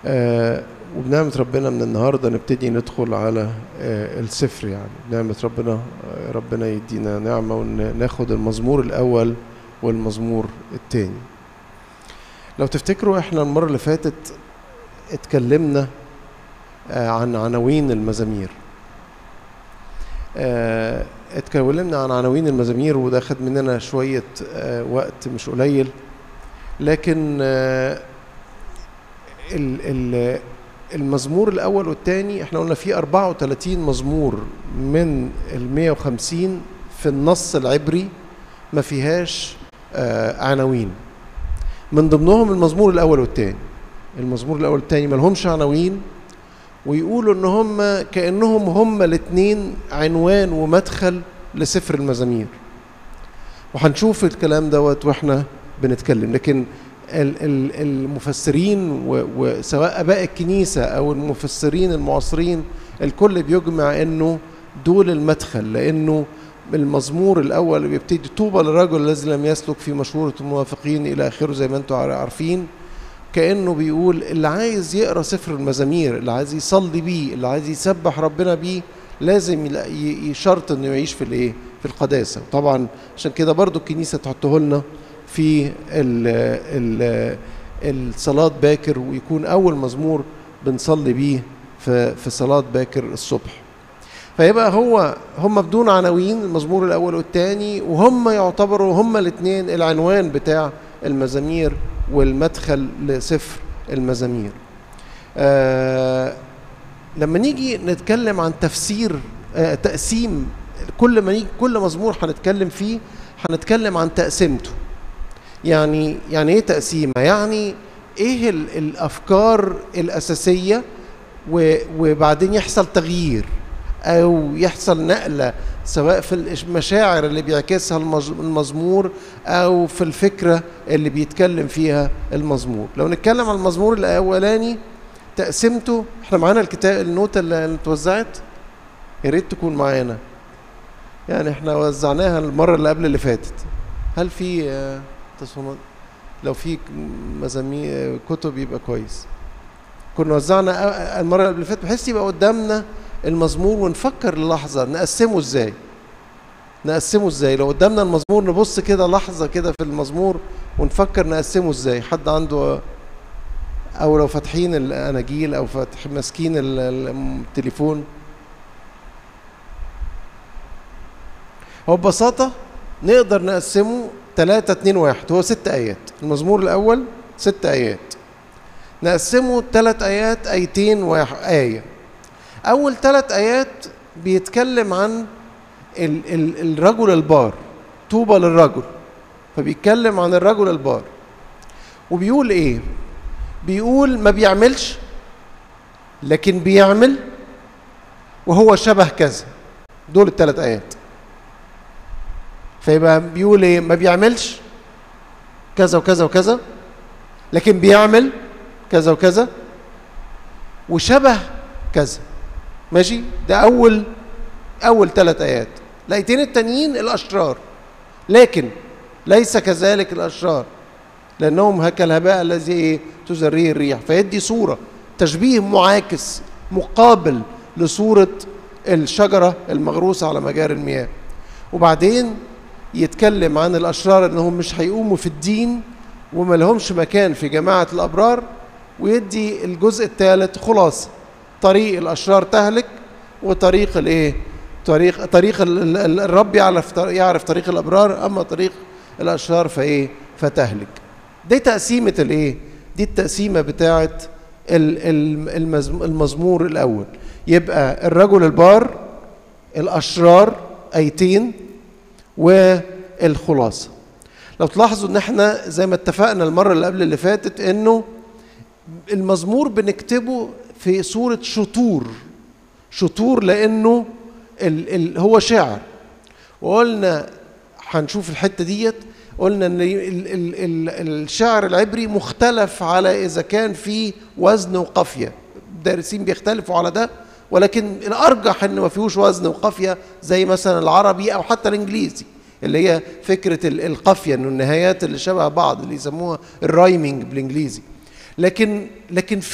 آه وبنعمة ربنا من النهاردة نبتدي ندخل على آه السفر يعني بنعمة ربنا آه ربنا يدينا نعمة وناخد المزمور الأول والمزمور الثاني لو تفتكروا احنا المرة اللي فاتت اتكلمنا آه عن عناوين المزامير آه اتكلمنا عن عناوين المزامير وده خد مننا شوية آه وقت مش قليل لكن آه ال ال المزمور الأول والثاني احنا قلنا في 34 مزمور من ال 150 في النص العبري ما فيهاش آه عناوين من ضمنهم المزمور الأول والثاني المزمور الأول والثاني ما لهمش عناوين ويقولوا ان هم كانهم هم الاثنين عنوان ومدخل لسفر المزامير وهنشوف الكلام دوت واحنا بنتكلم لكن المفسرين وسواء اباء الكنيسه او المفسرين المعاصرين الكل بيجمع انه دول المدخل لانه المزمور الاول بيبتدي طوبى للرجل الذي لم يسلك في مشوره الموافقين الى اخره زي ما انتم عارفين كانه بيقول اللي عايز يقرا سفر المزامير اللي عايز يصلي بيه اللي عايز يسبح ربنا بيه لازم يشرط انه يعيش في الايه في القداسه طبعا عشان كده برضو الكنيسه تحطه لنا في ال ال الصلاه باكر ويكون اول مزمور بنصلي بيه في في صلاه باكر الصبح فيبقى هو هم بدون عناوين المزمور الاول والثاني وهم يعتبروا هم الاثنين العنوان بتاع المزامير والمدخل لسفر المزامير آه لما نيجي نتكلم عن تفسير آه تقسيم كل ما نيجي كل مزمور هنتكلم فيه هنتكلم عن تقسيمته يعني يعني ايه تقسيمه يعني ايه الافكار الاساسيه وبعدين يحصل تغيير او يحصل نقله سواء في المشاعر اللي بيعكسها المزمور او في الفكره اللي بيتكلم فيها المزمور لو نتكلم عن المزمور الاولاني تقسيمته احنا معانا الكتاب النوتة اللي اتوزعت يا ريت تكون معانا يعني احنا وزعناها المره اللي قبل اللي فاتت هل في تصميمات لو في مزامير كتب يبقى كويس كنا وزعنا المره اللي قبل اللي فاتت بحيث يبقى قدامنا المزمور ونفكر للحظة نقسمه ازاي نقسمه ازاي لو قدامنا المزمور نبص كده لحظة كده في المزمور ونفكر نقسمه ازاي حد عنده او لو فاتحين الاناجيل او فاتح ماسكين التليفون هو ببساطة نقدر نقسمه 3 2 1 هو ست آيات المزمور الأول ست آيات نقسمه ثلاث آيات آيتين وآية أول ثلاث آيات بيتكلم عن ال ال الرجل البار طوبى للرجل فبيتكلم عن الرجل البار وبيقول إيه؟ بيقول ما بيعملش لكن بيعمل وهو شبه كذا دول الثلاث آيات فيبقى بيقول إيه؟ ما بيعملش كذا وكذا وكذا لكن بيعمل كذا وكذا وشبه كذا ماشي ده اول اول ثلاث ايات الايتين التانيين الاشرار لكن ليس كذلك الاشرار لانهم هكا الهباء الذي ايه تزريه الريح فيدي صوره تشبيه معاكس مقابل لصوره الشجره المغروسه على مجاري المياه وبعدين يتكلم عن الاشرار انهم مش هيقوموا في الدين وما لهمش مكان في جماعه الابرار ويدي الجزء الثالث خلاصه طريق الاشرار تهلك وطريق الايه طريق طريق الرب يعرف يعرف طريق الابرار اما طريق الاشرار فايه فتهلك دي تقسيمه الايه دي التقسيمه بتاعه المزمور الاول يبقى الرجل البار الاشرار ايتين والخلاصه لو تلاحظوا ان احنا زي ما اتفقنا المره اللي قبل اللي فاتت انه المزمور بنكتبه في صورة شطور شطور لأنه ال ال هو شعر وقلنا هنشوف الحتة ديت قلنا ان ال ال ال الشعر العبري مختلف على اذا كان في وزن وقافيه الدارسين بيختلفوا على ده ولكن الارجح ان ما فيهوش وزن وقافيه زي مثلا العربي او حتى الانجليزي اللي هي فكره القافيه انه النهايات اللي شبه بعض اللي يسموها الرايمنج بالانجليزي لكن لكن